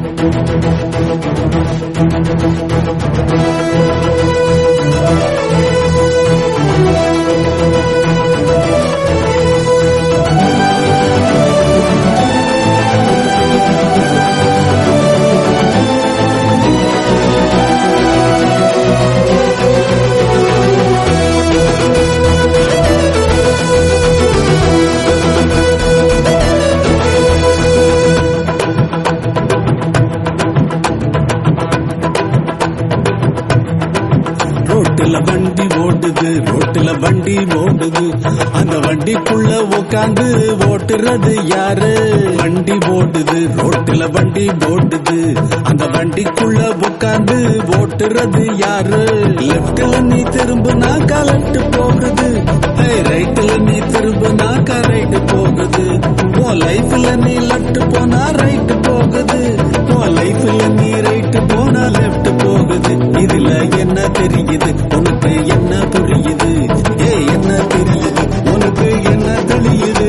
ரோட்டுல வண்டி ஓடுது ரோட்டுல வண்டி ஓடுது அந்த வண்டிக்குள்ள உட்காந்து ஓட்டுறது யாரு வண்டி ஓடுது ரோட்டுல வண்டி ஓடுது அந்த வண்டிக்குள்ள உட்காந்து ஓட்டுறது யாரு லெப்ட்ல நீ திரும்பினாக்கா லெப்ட் போகுது ரைட்ல நீ திரும்பினாக்கா ரைட் போகுது உன் லைஃப்ல நீ லெப்ட் போனா ரைட் போகுது உன் லைஃப்ல நீ ரைட் போனா லெப்ட் போகுது இதுல என்ன தெரியுது உனக்கு என்ன புரியுது ஏ என்ன தெரியுது உனக்கு என்ன தெளியுது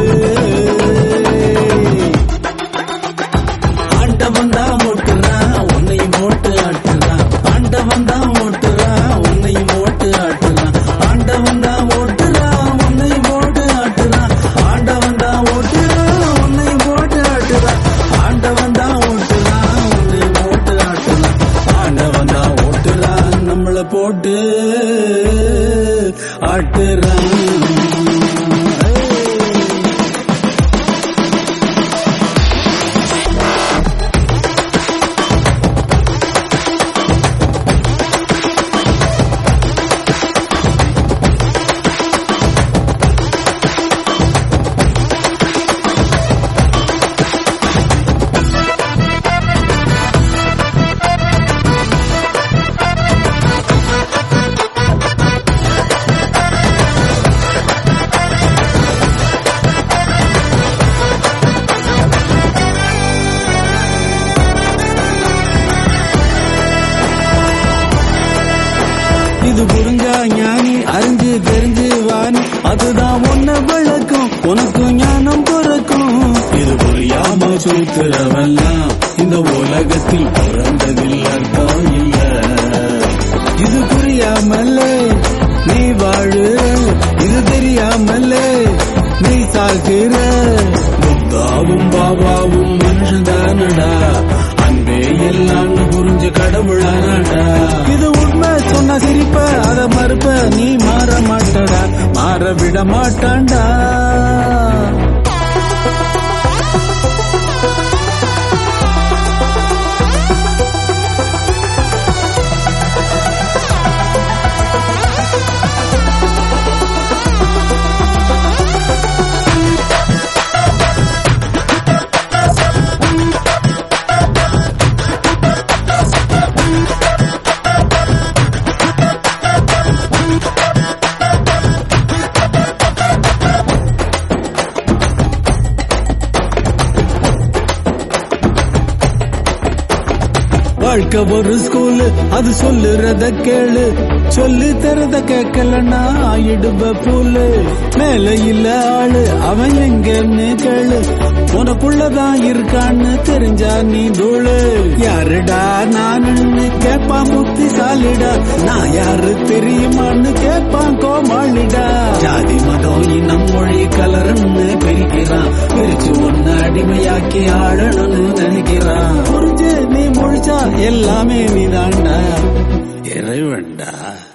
ஆண்டவன் தான் ஓட்டுறான் உன்னையும் ஓட்டு ஆட்டுறான் ஆண்டவன் தான் ஓட்டுறான் உன்னையும் ஓட்டு ஆட்டுறான் ஆண்டவன் தான் ஓட்டுறான் உன்னையும் ஓட்டு ஆட்டுறான் ஆண்டவன் தான் ஓட்டுறான் உன்னையும் ஓட்டு ஆட்டுறான் ஆண்டவன் தான் ஓட்டுறான் உன்னையும் ஓட்டு ஆட்டுறான் ஆண்டவன் தான் ஓட்டுறான் நம்மள போட்டு ஆட்டுறான் இது புரிஞ்சா ஞானி அறிஞ்சு தெரிஞ்சு வாணி அதுதான் உன்ன விளக்கும் உனக்கும் ஞானம் பிறக்கும் இது புரியாம சுத்துறவெல்லாம் இந்த உலகத்தில் பிறந்ததில் அர்த்தம் இல்ல இது புரியாமல்ல நீ வாழு இது தெரியாமல்ல நீ சாகுற புத்தாவும் பாபாவும் மனுஷன்தானடா அன்பே எல்லாம் புரிஞ்சு கடவுளானடா இது உண்மை சொன்ன சிரிப்ப அத மறுப்ப நீ மாற மாட்டடா மாற விட மாட்டான்டா வாழ்க்கை ஒரு ஸ்கூலு அது சொல்லுறத கேளு சொல்லி தரத கேட்கலன்னா ஆயிடுவ பூலு மேல இல்ல ஆளு அவன் எங்கன்னு கேளு உனக்குள்ளதான் இருக்கான்னு தெரிஞ்சா நீ தூளு யாருடா நானுன்னு கேப்பான் புத்திசாலிடா நான் யாரு தெரியுமான்னு கேப்பான் கோமாளிடா ஜாதி மதம் இனம் மொழி கலருன்னு பிரிக்கிறான் பிரிச்சு ஒன்னு அடிமையாக்கி ஆளணும்னு நினைக்கிறான் புரிஞ்சு நீ முழிச்சா எல்லாமே நீதான்டா இறைவன்டா